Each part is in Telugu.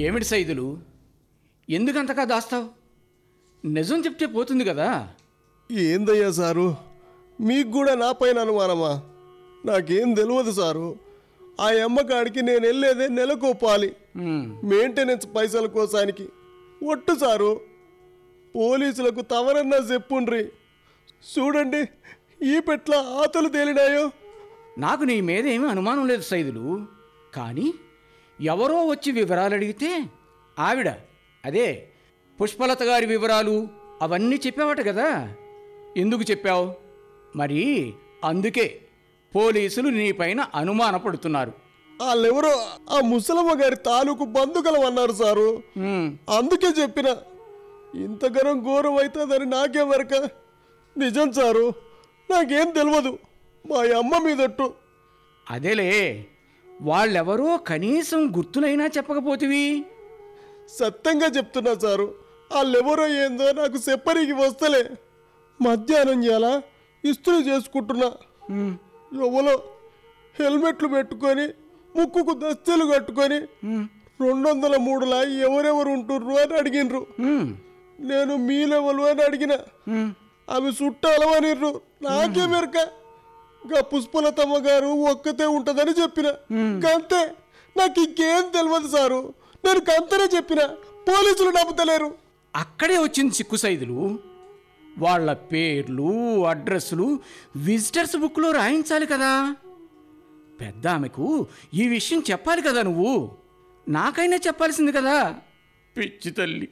ఏమిటి సైదులు ఎందుకంతగా దాస్తావు నిజం చెప్తే పోతుంది కదా ఏందయ్యా సారు మీకు కూడా నా పైన అనుమానమా నాకేం తెలియదు సారు ఆ అమ్మకాడికి నేను వెళ్ళేదే నెలకోపాలి ఉమ్, మెయింటెనెన్స్ పైసల కోసానికి ఒట్టు సారు పోలీసులకు తవరన్నా చెప్పుండ్రి చూడండి ఈ పెట్ల ఆతలు తేలినాయో నాకు నీ మీద ఏమీ అనుమానం లేదు సైదులు కానీ ఎవరో వచ్చి వివరాలు అడిగితే ఆవిడ అదే పుష్పలత గారి వివరాలు అవన్నీ చెప్పావట కదా ఎందుకు చెప్పావు మరి అందుకే పోలీసులు నీపైన అనుమానపడుతున్నారు వాళ్ళెవరో ఆ ముసలమ్మ గారి తాలూకు బంధుకలం అన్నారు సారు ఉమ్, అందుకే చెప్పిన ఇంతగనం ఘోరం అవుతుందని నాకే వరక నిజం సారు నాకేం తెలియదు మా అమ్మ మీదట్టు అదేలే వాళ్ళెవరో కనీసం గుర్తునైనా చెప్పకపోతివి సత్యంగా చెప్తున్నా సారు వాళ్ళెవరో ఏందో నాకు చెప్పరికి వస్తలే మధ్యాహ్నం చేయాలా ఇస్త్రీ చేసుకుంటున్నా ఉమ్, ఎవలో హెల్మెట్లు పెట్టుకొని ముక్కుకు దస్తీలు కట్టుకొని ఉమ్, రెండు వందల మూడులా ఎవరెవరు ఉంటుర్రు అని అడిగినరు ఉమ్, నేను మీ లెవెల్ అని అడిగిన ఉమ్. అవి చుట్టాలవనిర్రు నాకే మెరక గా పుష్పలతమ్మ గారు ఒక్కతే ఉంటదని చెప్పిన గంతే నాకు ఇంకేం తెలియదు సారు నేను గంతనే చెప్పిన పోలీసులు నమ్ముతలేరు అక్కడే వచ్చింది సిక్కు సైదులు వాళ్ళ పేర్లు అడ్రస్లు విజిటర్స్ బుక్లో రాయించాలి కదా పెద్ద ఆమెకు ఈ విషయం చెప్పాలి కదా నువ్వు నాకైనా చెప్పాల్సింది కదా పిచ్చి తల్లి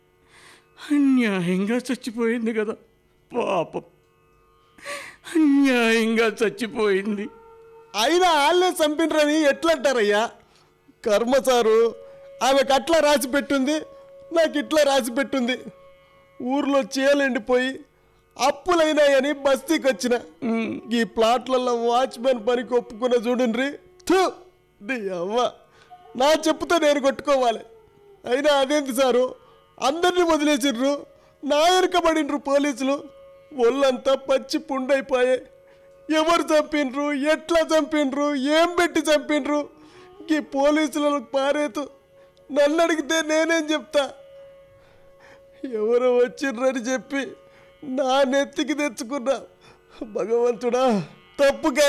అన్యాయంగా చచ్చిపోయింది కదా పాపం అన్యాయంగా చచ్చిపోయింది అయినా వాళ్ళే చంపినరని ఎట్లంటారయ్యా కర్మ సారు ఆమెకు అట్లా రాసి పెట్టుంది నాకు ఇట్లా రాసి పెట్టుంది ఊర్లో చేలండిపోయి అప్పులైనాయని బస్తీకి వచ్చిన ఈ ప్లాట్లలో వాచ్మెన్ పనికి ఒప్పుకున్న చూడండి థూ నీ అవ్వ నా చెప్పుతో నేను కొట్టుకోవాలి అయినా అదేంటి సారు అందరినీ వదిలేసిర్రు నా ఎరకబడినరు పోలీసులు ఒళ్ళంతా పచ్చి పుండైపోయాయి ఎవరు చంపినరు ఎట్లా చంపినరు ఏం పెట్టి చంపినరు ఈ పోలీసులకు పారేతు నన్ను అడిగితే నేనేం చెప్తా ఎవరో వచ్చిర్రని చెప్పి నా నెత్తికి తెచ్చుకున్నా భగవంతుడా తప్పుగా